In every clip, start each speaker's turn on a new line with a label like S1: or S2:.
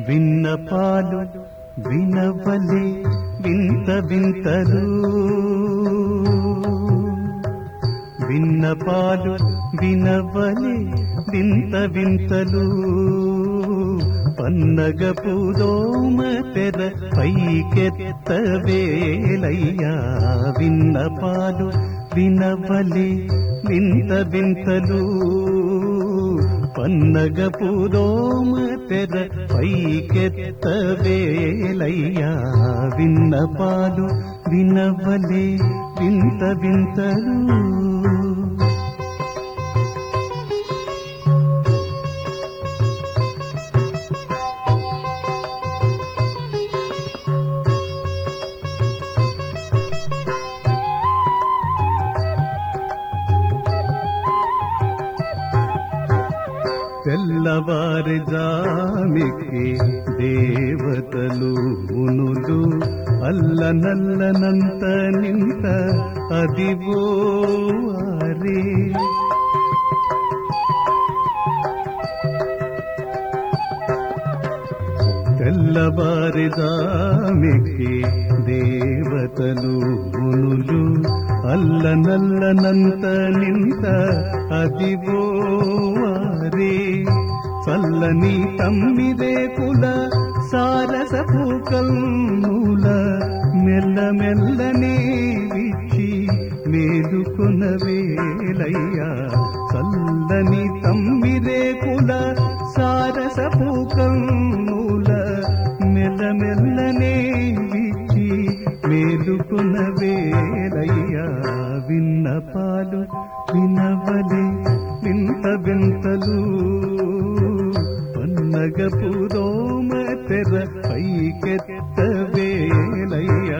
S1: విన్నపాలు వినవలే వింత వింతలు విన్నపాలు వినవలే వింత వింతలు పన్నగపు దోమ తెర పైకెత్త వేలయ్యా విన్నపాలు వినవలే వింత వింతలు పన్నగపు దోమ తెర పైకెత్త వేలయ్యా విన్నపాలు వినవలే వింత వింతలు తెల్లవారి జామికి దేవతలు మునులు అల్ల నల్లనంత నింత అదివో వారే తెల్లవారి జామికి దేవతలు మునులు అల్ల నల్లనంత నింత అదివో వారే చల్లని తమ్మిదే కుల సారసపు కల్ముల మెల్ల మెల్లనే విచ్చి మేలుకున్న వేలయ్యా చల్లని తమ్మిదే కుల సారసపు కల్ముల మెల్ల మెల్లనే విచ్చి మేలుకున్న వేలయ్యా విన్నపాలు వినవలే వింత వింతలు పన్నగపు దోమ తెర పైకెత్త వేలయ్యా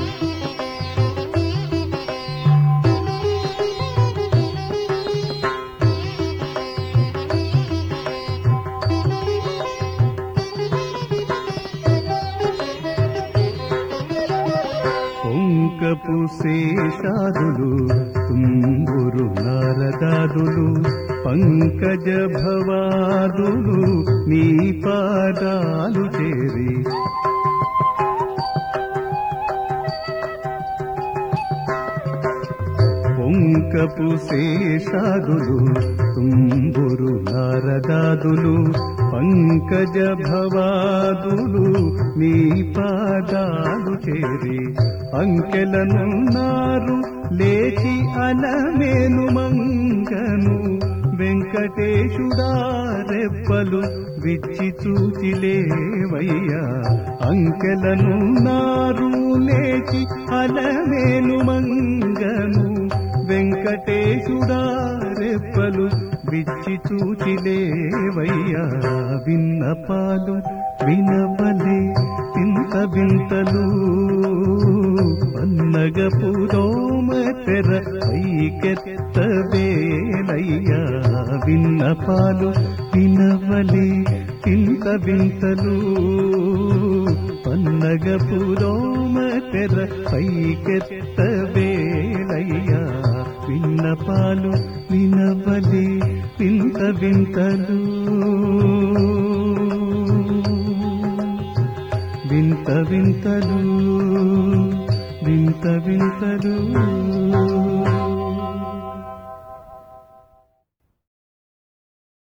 S1: పొంకపు శేషాదులు తుంబురు నారదాదులు పంకజ భవాదులు నీ పాదాలు చేరి పొంకపు శేషాదులు తుంబురు నారదాదులు పంకజ భవాదులు నీ పాదాలు చేరి అంకెలనున్నారు లేచి అలమేను మంగను వెంకటేశుడా రెప్పలు విచ్చి చూచి లేవయ్యా అంకెలనున్నారు లేచి అలమేను మంగను వెంకటేశుడా రెప్పలు విచ్చి చూచి లేవయ్యా విన్నపాలు వినవలే ఇంత వింతలు పన్నగపు దోమ తెర పైకెత్త వేలయ్యా విన్నపాలు వినవలే ఇంత వింతలు పన్నగపు దోమ తెర పైకెత్త వేలయ్యా విన్నపాలు వినవలే వింత వింతలు వింత వింతలు వింత వింతలు